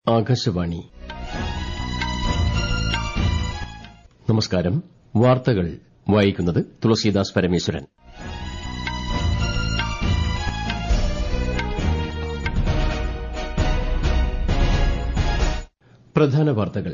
ആകാശവാണി നമസ്കാരം വാർത്തകൾ വായിക്കുന്നത് തുളസീദാസ് പരമേശ്വരൻ പ്രധാന വാർത്തകൾ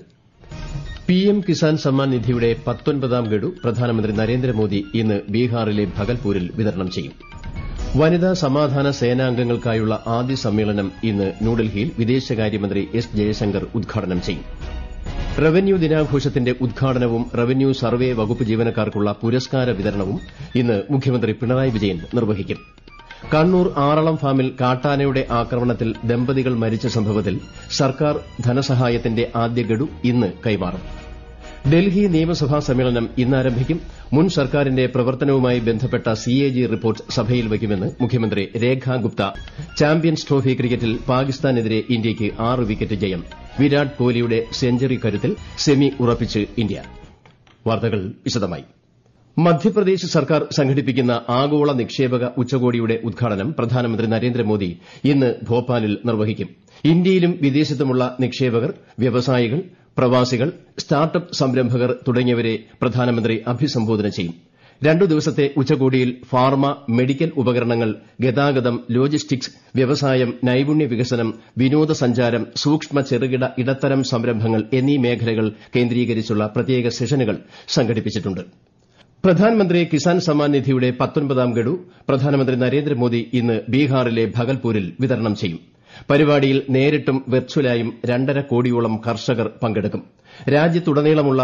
പിഎം കിസാൻ സമ്മാൻ നിധിയുടെ പത്തൊൻപതാം ഗഡു പ്രധാനമന്ത്രി നരേന്ദ്രമോദി ഇന്ന് ബീഹാറിലെ ഭഗൽപൂരിൽ വിതരണം ചെയ്യും വനിതാ സമാധാന സേനാംഗങ്ങൾക്കായുള്ള ആദ്യ സമ്മേളനം ഇന്ന് ന്യൂഡൽഹിയിൽ വിദേശകാര്യമന്ത്രി എസ് ജയശങ്കർ ഉദ്ഘാടനം ചെയ്യും റവന്യൂ ദിനാഘോഷത്തിന്റെ ഉദ്ഘാടനവും റവന്യൂ സർവേ വകുപ്പ് ജീവനക്കാർക്കുള്ള പുരസ്കാര വിതരണവും ഇന്ന് മുഖ്യമന്ത്രി പിണറായി വിജയൻ നിർവഹിക്കും കണ്ണൂർ ആറളം ഫാമിൽ കാട്ടാനയുടെ ആക്രമണത്തിൽ ദമ്പതികൾ മരിച്ച സംഭവത്തിൽ സർക്കാർ ധനസഹായത്തിന്റെ ആദ്യ ഗഡു ഇന്ന് കൈമാറും ഡൽഹി നിയമസഭാ സമ്മേളനം ഇന്നാരംഭിക്കും മുൻ സർക്കാരിന്റെ പ്രവർത്തനവുമായി ബന്ധപ്പെട്ട സിഎജി റിപ്പോർട്ട് സഭയിൽ വയ്ക്കുമെന്ന് മുഖ്യമന്ത്രി രേഖാ ഗുപ്ത ചാമ്പ്യൻസ് ട്രോഫി ക്രിക്കറ്റിൽ പാകിസ്ഥാനെതിരെ ഇന്ത്യയ്ക്ക് ആറ് വിക്കറ്റ് ജയം വിരാട് കോഹ്ലിയുടെ സെഞ്ചറി കരുത്തിൽ സെമി ഉറപ്പിച്ച് ഇന്ത്യ വാർത്തകൾ വിശദമായി മധ്യപ്രദേശ് സർക്കാർ സംഘടിപ്പിക്കുന്ന ആഗോള നിക്ഷേപക ഉച്ചകോടിയുടെ ഉദ്ഘാടനം പ്രധാനമന്ത്രി നരേന്ദ്രമോദി ഇന്ന് ഭോപ്പാലിൽ നിർവഹിക്കും ഇന്ത്യയിലും വിദേശത്തുമുള്ള നിക്ഷേപകർ വ്യവസായികൾ പ്രവാസികൾ സ്റ്റാർട്ടപ്പ് സംരംഭകർ തുടങ്ങിയവരെ പ്രധാനമന്ത്രി അഭിസംബോധന ചെയ്യും രണ്ടു ദിവസത്തെ ഉച്ചകോടിയിൽ ഫാർമ മെഡിക്കൽ ഉപകരണങ്ങൾ ഗതാഗതം ലോജിസ്റ്റിക്സ് വ്യവസായം നൈപുണ്യ വികസനം വിനോദസഞ്ചാരം സൂക്ഷ്മ ചെറുകിട ഇടത്തരം സംരംഭങ്ങൾ എന്നീ മേഖലകൾ കേന്ദ്രീകരിച്ചുള്ള പ്രത്യേക സെഷനുകൾ സംഘടിപ്പിച്ചിട്ടുണ്ട് പ്രധാൻമന്ത്രി കിസാൻ സമ്മാൻ നിധിയുടെ പത്തൊൻപതാം ഗഡു പ്രധാനമന്ത്രി നരേന്ദ്രമോദി ഇന്ന് ബീഹാറിലെ ഭഗൽപൂരിൽ വിതരണം ചെയ്യും പരിപാടിയിൽ നേരിട്ടും വെർച്വലായും രണ്ടര കോടിയോളം കർഷകർ പങ്കെടുക്കും രാജ്യത്തുടനീളമുള്ള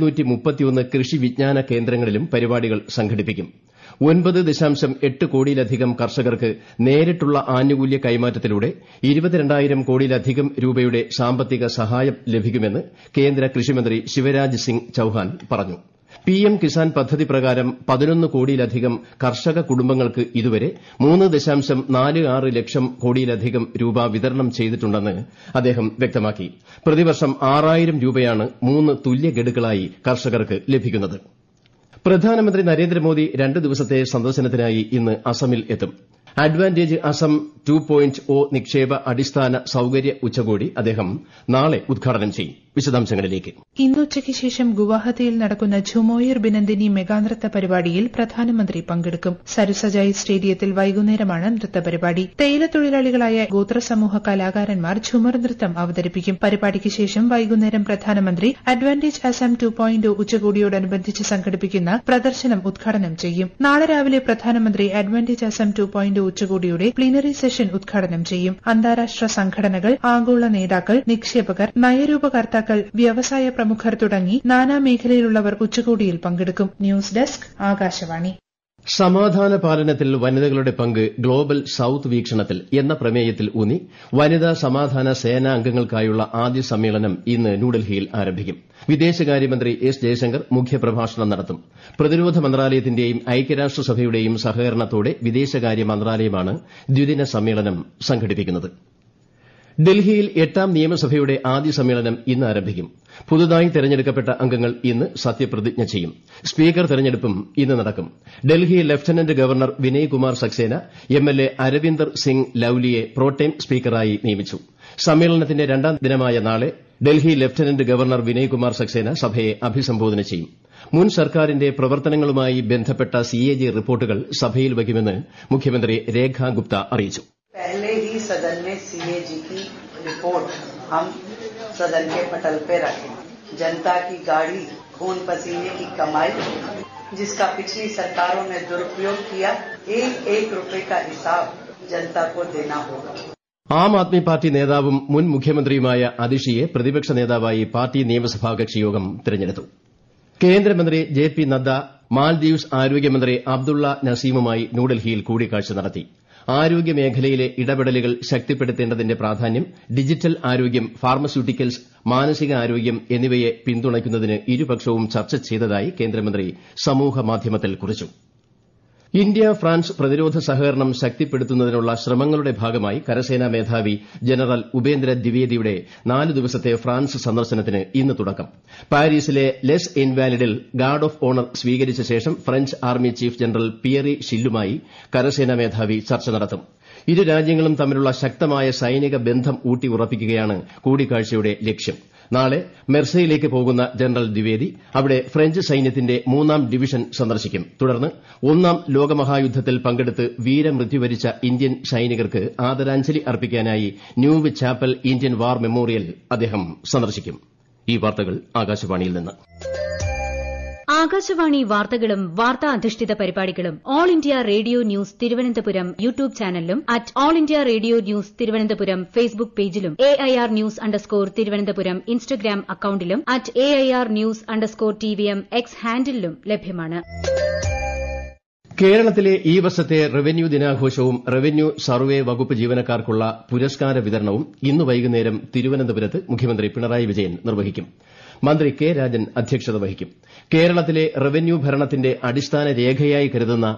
കൃഷി വിജ്ഞാന കേന്ദ്രങ്ങളിലും പരിപാടികൾ സംഘടിപ്പിക്കും ഒൻപത് ദശാംശം എട്ട് കോടിയിലധികം കർഷകർക്ക് നേരിട്ടുള്ള ആനുകൂല്യ കൈമാറ്റത്തിലൂടെ ഇരുപത്തിരണ്ടായിരം കോടിയിലധികം രൂപയുടെ സാമ്പത്തിക സഹായം ലഭിക്കുമെന്ന് കേന്ദ്ര കൃഷിമന്ത്രി ശിവരാജ് സിംഗ് ചൌഹാൻ പറഞ്ഞു പിഎം കിസാൻ പദ്ധതി പ്രകാരം പതിനൊന്ന് കോടിയിലധികം കർഷക കുടുംബങ്ങൾക്ക് ഇതുവരെ മൂന്ന് ദശാംശം നാല് ആറ് ലക്ഷം കോടിയിലധികം രൂപ വിതരണം ചെയ്തിട്ടുണ്ടെന്ന് അദ്ദേഹം വ്യക്തമാക്കി പ്രതിവർഷം ആറായിരം രൂപയാണ് മൂന്ന് തുല്യ ഗഡുക്കളായി കർഷകർക്ക് ലഭിക്കുന്നത് പ്രധാനമന്ത്രി നരേന്ദ്രമോദി രണ്ട് ദിവസത്തെ സന്ദർശനത്തിനായി ഇന്ന് അസമിൽ എത്തും advantage Assam two point O നിക്ഷേപ അടിസ്ഥാന സൌകര്യ ഉച്ചകോടി അദ്ദേഹം നാളെ ഉദ്ഘാടനം ചെയ്യും വിശദാംശങ്ങളിലേക്ക് ഇന്ന് ഉച്ചയ്ക്ക് ശേഷം ഗുവാഹത്തിയിൽ നടക്കുന്ന ഝുമോയിർ ബിനന്ദിനി മെഗാനൃത്ത പരിപാടിയിൽ പ്രധാനമന്ത്രി പങ്കെടുക്കും സരുസജായി സ്റ്റേഡിയത്തിൽ വൈകുന്നേരമാണ് നൃത്ത പരിപാടി തേയിലത്തൊഴിലാളികളായ ഗോത്രസമൂഹ കലാകാരന്മാർ ഝുമർ നൃത്തം അവതരിപ്പിക്കും പരിപാടിക്ക് ശേഷം വൈകുന്നേരം പ്രധാനമന്ത്രി അഡ്വാന്റേജ് അസം ടു പോയിന്റ് ഉച്ചകോടിയോടനുബന്ധിച്ച് സംഘടിപ്പിക്കുന്ന പ്രദർശനം ഉദ്ഘാടനം ചെയ്യും നാളെ രാവിലെ പ്രധാനമന്ത്രി അഡ്വാന്റേജ് അസം ടു പോയിന്റ് ഉച്ചകോടിയുടെ പ്ലീനറി സെഷൻ ഉദ്ഘാടനം ചെയ്യും അന്താരാഷ്ട്ര സംഘടനകൾ ആഗോള നേതാക്കൾ നിക്ഷേപകർ നയരൂപകർത്താക്കൾ വ്യവസായ പ്രമുഖർ തുടങ്ങി നാനാ മേഖലയിലുള്ളവർ ഉച്ചകോടിയിൽ പങ്കെടുക്കും ന്യൂസ് ഡെസ്ക് ആകാശവാണി സമാധാന പാലനത്തിൽ വനിതകളുടെ പങ്ക് ഗ്ലോബൽ സൌത്ത് വീക്ഷണത്തിൽ എന്ന പ്രമേയത്തിൽ ഊന്നി വനിതാ സമാധാന സേനാ അംഗങ്ങൾക്കായുള്ള ആദ്യ സമ്മേളനം ഇന്ന് ന്യൂഡൽഹിയിൽ ആരംഭിക്കും വിദേശകാര്യമന്ത്രി എസ് ജയശങ്കർ മുഖ്യപ്രഭാഷണം നടത്തും പ്രതിരോധ മന്ത്രാലയത്തിന്റെയും ഐക്യരാഷ്ട്രസഭയുടെയും സഹകരണത്തോടെ വിദേശകാര്യ മന്ത്രാലയമാണ് ദ്വിദിന സമ്മേളനം സംഘടിപ്പിക്കുന്നത് ഡൽഹിയിൽ എട്ടാം നിയമസഭയുടെ ആദ്യ സമ്മേളനം ഇന്ന് ആരംഭിക്കും പുതുതായി തെരഞ്ഞെടുക്കപ്പെട്ട അംഗങ്ങൾ ഇന്ന് സത്യപ്രതിജ്ഞ ചെയ്യും സ്പീക്കർ തെരഞ്ഞെടുപ്പും ഇന്ന് നടക്കും Delhi lieutenant governor Vinay Kumar Saxena M L A Arvinder Singh ലൌലിയെ പ്രോട്ടേം സ്പീക്കറായി നിയമിച്ചു സമ്മേളനത്തിന്റെ രണ്ടാം ദിനമായ നാളെ ഡൽഹി ലഫ്റ്റനന്റ് ഗവർണർ വിനയ് കുമാർ സക്സേന സഭയെ അഭിസംബോധന ചെയ്യും മുൻ സർക്കാരിന്റെ പ്രവർത്തനങ്ങളുമായി ബന്ധപ്പെട്ട സിഎജി റിപ്പോർട്ടുകൾ സഭയിൽ വയ്ക്കുമെന്ന് മുഖ്യമന്ത്രി രേഖാ ഗുപ്ത അറിയിച്ചു पहले ही सदन में सीएजी की रिपोर्ट हम सदन के पटल पे रखें जनता की गाड़ी खून पसीने की कमाई जिसका पिछली सरकारों ने दुरुपयोग किया एक एक रुपए का हिसाब जनता को देना होगा ആം ആദ്മി പാർട്ടി നേതാവും മുൻ മുഖ്യമന്ത്രിയുമായ അതിഷിയെ പ്രതിപക്ഷ നേതാവായി പാർട്ടി നിയമസഭാ കക്ഷിയോഗം തെരഞ്ഞെടുത്തു കേന്ദ്രമന്ത്രി ജെ പി നദ്ദ മാൽദീവ്സ് ആരോഗ്യമന്ത്രി അബ്ദുള്ള നസീമുമായി ന്യൂഡൽഹിയിൽ കൂടിക്കാഴ്ച നടത്തി ആരോഗ്യമേഖലയിലെ ഇടപെടലുകൾ ശക്തിപ്പെടുത്തേണ്ടതിന്റെ പ്രാധാന്യം ഡിജിറ്റൽ ആരോഗ്യം ഫാർമസ്യൂട്ടിക്കൽസ് മാനസികാരോഗ്യം എന്നിവയെ പിന്തുണയ്ക്കുന്നതിന് ഇരുപക്ഷവും ചർച്ച ചെയ്തതായി കേന്ദ്രമന്ത്രി സമൂഹമാധ്യമത്തിൽ കുറിച്ചു ഇന്ത്യ ഫ്രാൻസ് പ്രതിരോധ സഹകരണം ശക്തിപ്പെടുത്തുന്നതിനുള്ള ശ്രമങ്ങളുടെ ഭാഗമായി കരസേനാ മേധാവി ജനറൽ ഉപേന്ദ്ര ദ്വിവേദിയുടെ നാല് ദിവസത്തെ ഫ്രാൻസ് സന്ദർശനത്തിന് ഇന്ന് തുടക്കം പാരീസിലെ ലെസ് ഇൻവാലിഡിൽ ഗാർഡ് ഓഫ് ഓണർ സ്വീകരിച്ച ശേഷം French army chief general Pierre ഷില്ലുമായി കരസേനാ മേധാവി ചർച്ച നടത്തും ഇരു രാജ്യങ്ങളും തമ്മിലുള്ള ശക്തമായ സൈനിക ബന്ധം ഊട്ടിയുറപ്പിക്കുകയാണ് കൂടിക്കാഴ്ചയുടെ ലക്ഷ്യം നാളെ മെർസയിലേക്ക് പോകുന്ന ജനറൽ ദ്വിവേദി അവിടെ ഫ്രഞ്ച് സൈന്യത്തിന്റെ മൂന്നാം ഡിവിഷൻ സന്ദർശിക്കും തുടർന്ന് ഒന്നാം ലോകമഹായുദ്ധത്തിൽ പങ്കെടുത്ത് വീരമൃത്യു ഇന്ത്യൻ സൈനികർക്ക് ആദരാഞ്ജലി അർപ്പിക്കാനായി Neuve Chapelle Indian war memorial അദ്ദേഹം സന്ദർശിക്കും ഈ വാർത്തകൾ ആകാശവാണിയിൽ നിന്ന് ആകാശവാണി വാർത്തകളും വാർത്താ അധിഷ്ഠിത പരിപാടികളും all India radio news Thiruvananthapuram YouTube ചാനലിലും at all India radio news Thiruvananthapuram Facebook പേജിലും A I R news underscore Thiruvananthapuram Instagram അക്കൌണ്ടിലും at A I R news underscore T V M X ഹാൻഡിലും ലഭ്യമാണ് കേരളത്തിലെ ഈ വർഷത്തെ റവന്യൂ ദിനാഘോഷവും റവന്യൂ സർവേ വകുപ്പ് ജീവനക്കാർക്കുള്ള പുരസ്കാര വിതരണവും ഇന്ന് വൈകുന്നേരം തിരുവനന്തപുരത്ത് മുഖ്യമന്ത്രി പിണറായി വിജയൻ നിർവഹിക്കും മന്ത്രി കെ രാജൻ അധ്യക്ഷത വഹിക്കും കേരളത്തിലെ റവന്യൂ ഭരണത്തിന്റെ അടിസ്ഥാന രേഖയായി കരുതുന്ന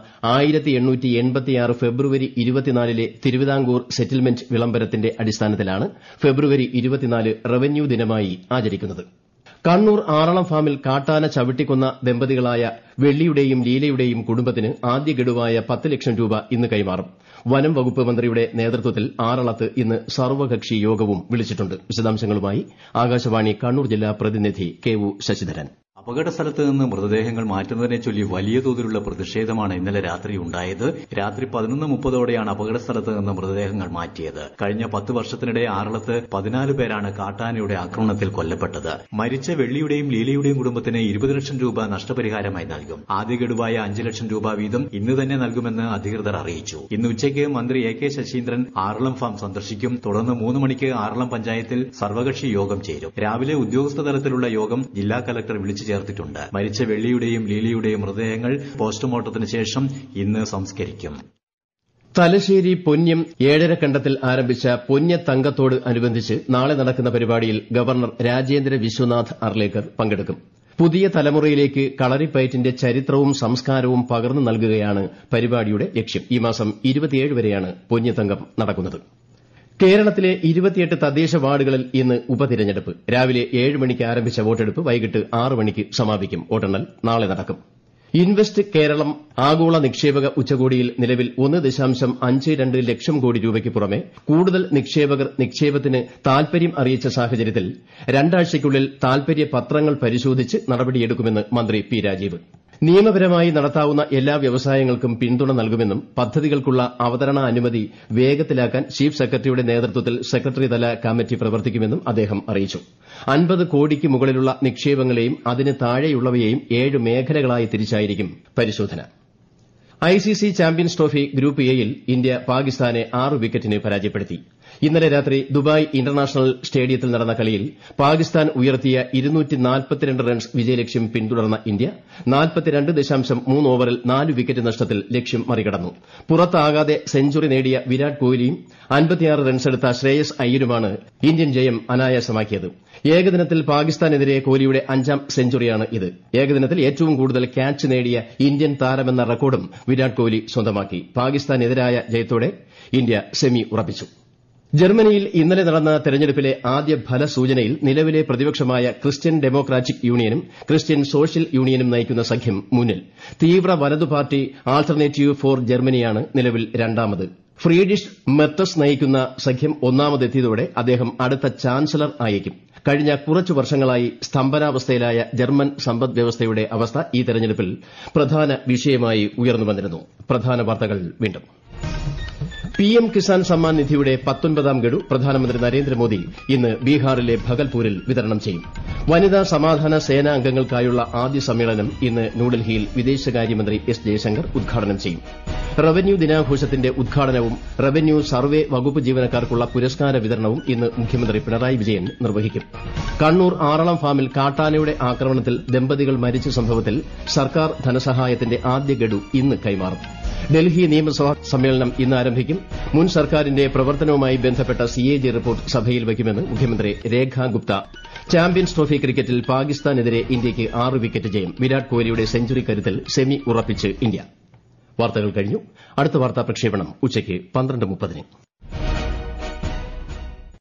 ഫെബ്രുവരി ലെ തിരുവിതാംകൂർ സെറ്റിൽമെന്റ് വിളംബരത്തിന്റെ അടിസ്ഥാനത്തിലാണ് ഫെബ്രുവരി റവന്യൂ ദിനമായി ആചരിക്കുന്നത് കണ്ണൂർ ആറളം ഫാമിൽ കാട്ടാന ചവിട്ടിക്കൊന്ന ദമ്പതികളായ വെള്ളിയുടെയും ലീലയുടെയും കുടുംബത്തിന് ആദ്യ ഗഡുവായ പത്ത് ലക്ഷം രൂപ ഇന്ന് കൈമാറും വനം വകുപ്പ് മന്ത്രിയുടെ നേതൃത്വത്തിൽ ആറളത്ത് ഇന്ന് സർവകക്ഷി യോഗവും വിളിച്ചിട്ടുണ്ട് വിശദാംശങ്ങളുമായി ആകാശവാണി കണ്ണൂർ ജില്ലാ പ്രതിനിധി കെ ഒ ശശിധരൻ അപകട സ്ഥലത്ത് നിന്ന് മൃതദേഹങ്ങൾ മാറ്റുന്നതിനെ ചൊല്ലി വലിയ തോതിലുള്ള പ്രതിഷേധമാണ് ഇന്നലെ രാത്രി ഉണ്ടായത് രാത്രി പതിനൊന്ന് മുപ്പതോടെയാണ് അപകട സ്ഥലത്ത് നിന്ന് മൃതദേഹങ്ങൾ മാറ്റിയത് കഴിഞ്ഞ പത്ത് വർഷത്തിനിടെ ആറളത്ത് പതിനാല് പേരാണ് കാട്ടാനയുടെ ആക്രമണത്തിൽ കൊല്ലപ്പെട്ടത് മരിച്ച വെള്ളിയുടെയും ലീലയുടെയും കുടുംബത്തിന് ഇരുപത് ലക്ഷം രൂപ നഷ്ടപരിഹാരമായി നൽകും ആദ്യ ഗഡുവായ അഞ്ച് ലക്ഷം രൂപ വീതം ഇന്ന് തന്നെ നൽകുമെന്ന് അധികൃതർ അറിയിച്ചു ഇന്ന് ഉച്ചയ്ക്ക് മന്ത്രി A K Saseendran Aralam farm സന്ദർശിക്കും തുടർന്ന് മൂന്ന് മണിക്ക് ആറളം പഞ്ചായത്തിൽ സർവകക്ഷി യോഗം ചേരും രാവിലെ ഉദ്യോഗസ്ഥ തലത്തിലുള്ള യോഗം ജില്ലാ കലക്ടർ വിളിച്ചു ചേർത്തിട്ടുണ്ട് മരിച്ച വെള്ളിയുടെയും ലീലിയുടെയും മൃതദേഹങ്ങൾ പോസ്റ്റ്മോർട്ടത്തിന് ശേഷം ഇന്ന് സംസ്കരിക്കും തലശ്ശേരി പൊന്ന്യം ഏഴരക്കണ്ടത്തിൽ ആരംഭിച്ച പൊന്ന്യ തങ്കത്തോട് അനുബന്ധിച്ച് നാളെ നടക്കുന്ന പരിപാടിയിൽ ഗവർണർ രാജേന്ദ്ര വിശ്വനാഥ് അർലേക്കർ പങ്കെടുക്കും പുതിയ തലമുറയിലേക്ക് കളരിപ്പയറ്റിന്റെ ചരിത്രവും സംസ്കാരവും പകർന്നു നൽകുകയാണ് പരിപാടിയുടെ ലക്ഷ്യം ഈ മാസം വരെയാണ് പൊന്ന്യതങ്കം നടക്കുന്നത് കേരളത്തിലെ ഇരുപത്തിയെട്ട് തദ്ദേശ വാർഡുകളിൽ ഇന്ന് ഉപതിരഞ്ഞെടുപ്പ് രാവിലെ ഏഴ് മണിക്ക് ആരംഭിച്ച വോട്ടെടുപ്പ് വൈകിട്ട് ആറ് മണിക്ക് സമാപിക്കും വോട്ടെണ്ണൽ നാളെ നടക്കും ഇൻവെസ്റ്റ് കേരളം ആഗോള നിക്ഷേപക ഉച്ചകോടിയിൽ നിലവിൽ ഒന്ന് ദശാംശം അഞ്ച് രണ്ട് ലക്ഷം കോടി രൂപയ്ക്ക് പുറമെ കൂടുതൽ നിക്ഷേപകർ നിക്ഷേപത്തിന് താൽപര്യം അറിയിച്ച സാഹചര്യത്തിൽ രണ്ടാഴ്ചയ്ക്കുള്ളിൽ താൽപര്യ പത്രങ്ങൾ പരിശോധിച്ച് നടപടിയെടുക്കുമെന്ന് മന്ത്രി പി രാജീവ് നിയമപരമായി നടത്താവുന്ന എല്ലാ വ്യവസായങ്ങൾക്കും പിന്തുണ നൽകുമെന്നും പദ്ധതികൾക്കുള്ള അവതരണ അനുമതി വേഗത്തിലാക്കാൻ ചീഫ് സെക്രട്ടറിയുടെ നേതൃത്വത്തിൽ സെക്രട്ടറിതല കമ്മിറ്റി പ്രവർത്തിക്കുമെന്നും അദ്ദേഹം അറിയിച്ചു അൻപത് കോടിക്ക് മുകളിലുള്ള നിക്ഷേപങ്ങളെയും അതിന് താഴെയുള്ളവയെയും ഏഴ് മേഖലകളായി തിരിച്ചായിരിക്കും പരിശോധന ഐസിസി ചാമ്പ്യൻസ് ട്രോഫി ഗ്രൂപ്പ് എയിൽ ഇന്ത്യ പാകിസ്ഥാനെ ആറ് വിക്കറ്റിന് പരാജയപ്പെടുത്തി ഇന്നലെ രാത്രി ദുബായ് ഇന്റർനാഷണൽ സ്റ്റേഡിയത്തിൽ നടന്ന കളിയിൽ പാകിസ്ഥാൻ ഉയർത്തിയ റൺസ് വിജയലക്ഷ്യം പിന്തുടർന്ന ഇന്ത്യ ഓവറിൽ നാല് വിക്കറ്റ് നഷ്ടത്തിൽ ലക്ഷ്യം മറികടന്നു പുറത്താകാതെ സെഞ്ചുറി നേടിയ വിരാട് കോഹ്ലിയും റൺസെടുത്ത ശ്രേയസ് അയ്യരുമാണ് ഇന്ത്യൻ ജയം അനായാസമാക്കിയത് ഏകദിനത്തിൽ പാകിസ്ഥാനെതിരെ കോഹ്ലിയുടെ അഞ്ചാം സെഞ്ചുറിയാണ് ഇത് ഏകദിനത്തിൽ ഏറ്റവും കൂടുതൽ ക്യാച്ച് നേടിയ ഇന്ത്യൻ താരമെന്ന റെക്കോർഡും വിരാട് കോഹ്ലി സ്വന്തമാക്കി പാകിസ്ഥാനെതിരായ ജയത്തോടെ ഇന്ത്യ സെമി ഉറപ്പിച്ചു ജർമ്മനിയിൽ ഇന്നലെ നടന്ന തെരഞ്ഞെടുപ്പിലെ ആദ്യ ഫലസൂചനയിൽ നിലവിലെ പ്രതിപക്ഷമായ ക്രിസ്ത്യൻ ഡെമോക്രാറ്റിക് യൂണിയനും ക്രിസ്ത്യൻ സോഷ്യൽ യൂണിയനും നയിക്കുന്ന സഖ്യം മുന്നിൽ തീവ്ര വലതു പാർട്ടി ആൾട്ടർനേറ്റീവ് ഫോർ ജർമ്മനിയാണ് നിലവിൽ രണ്ടാമത് ഫ്രീഡിഷ് മെർട്ടസ് നയിക്കുന്ന സഖ്യം ഒന്നാമതെത്തിയതോടെ അദ്ദേഹം അടുത്ത ചാൻസലർ ആയേക്കും കഴിഞ്ഞ കുറച്ചു വർഷങ്ങളായി സ്തംഭനാവസ്ഥയിലായ ജർമ്മൻ സമ്പദ് വ്യവസ്ഥയുടെ അവസ്ഥ ഈ തെരഞ്ഞെടുപ്പിൽ പ്രധാന വിഷയമായി ഉയർന്നുവന്നിരുന്നു പ്രധാന വാർത്തകൾ വീണ്ടും പിഎം കിസാൻ സമ്മാൻ നിധിയുടെ പത്തൊൻപതാം ഗഡു പ്രധാനമന്ത്രി നരേന്ദ്രമോദി ഇന്ന് ബീഹാറിലെ ഭഗൽപൂരിൽ വിതരണം ചെയ്യും വനിതാ സമാധാന സേനാ അംഗങ്ങൾക്കായുള്ള ആദ്യ സമ്മേളനം ഇന്ന് ന്യൂഡൽഹിയിൽ വിദേശകാര്യമന്ത്രി എസ് ജയശങ്കർ ഉദ്ഘാടനം ചെയ്യും റവന്യൂ ദിനാഘോഷത്തിന്റെ ഉദ്ഘാടനവും റവന്യൂ സർവേ വകുപ്പ് ജീവനക്കാർക്കുള്ള പുരസ്കാര വിതരണവും ഇന്ന് മുഖ്യമന്ത്രി പിണറായി വിജയൻ നിർവഹിക്കും കണ്ണൂർ ആറളം ഫാമിൽ കാട്ടാനയുടെ ആക്രമണത്തിൽ ദമ്പതികൾ മരിച്ച സംഭവത്തിൽ സർക്കാർ ധനസഹായത്തിന്റെ ആദ്യ ഗഡു ഇന്ന് കൈമാറും ഡൽഹി നിയമസഭാ സമ്മേളനം ഇന്ന് ആരംഭിക്കും മുൻ സർക്കാരിന്റെ പ്രവർത്തനവുമായി ബന്ധപ്പെട്ട സിഎജി റിപ്പോർട്ട് സഭയിൽ വയ്ക്കുമെന്ന് മുഖ്യമന്ത്രി രേഖ ഗുപ്ത ചാമ്പ്യൻസ് ട്രോഫി ക്രിക്കറ്റിൽ പാകിസ്ഥാനെതിരെ ഇന്ത്യയ്ക്ക് ആറ് വിക്കറ്റ് ജയം വിരാട് കോഹ്ലിയുടെ സെഞ്ചുറി കരുത്തിൽ സെമി ഉറപ്പിച്ച് ഇന്ത്യ വാർത്തകൾ കഴിഞ്ഞു അടുത്ത വാർത്താ പ്രക്ഷേപണം ഉച്ചയ്ക്ക് പന്ത്രണ്ട് മുപ്പതിന്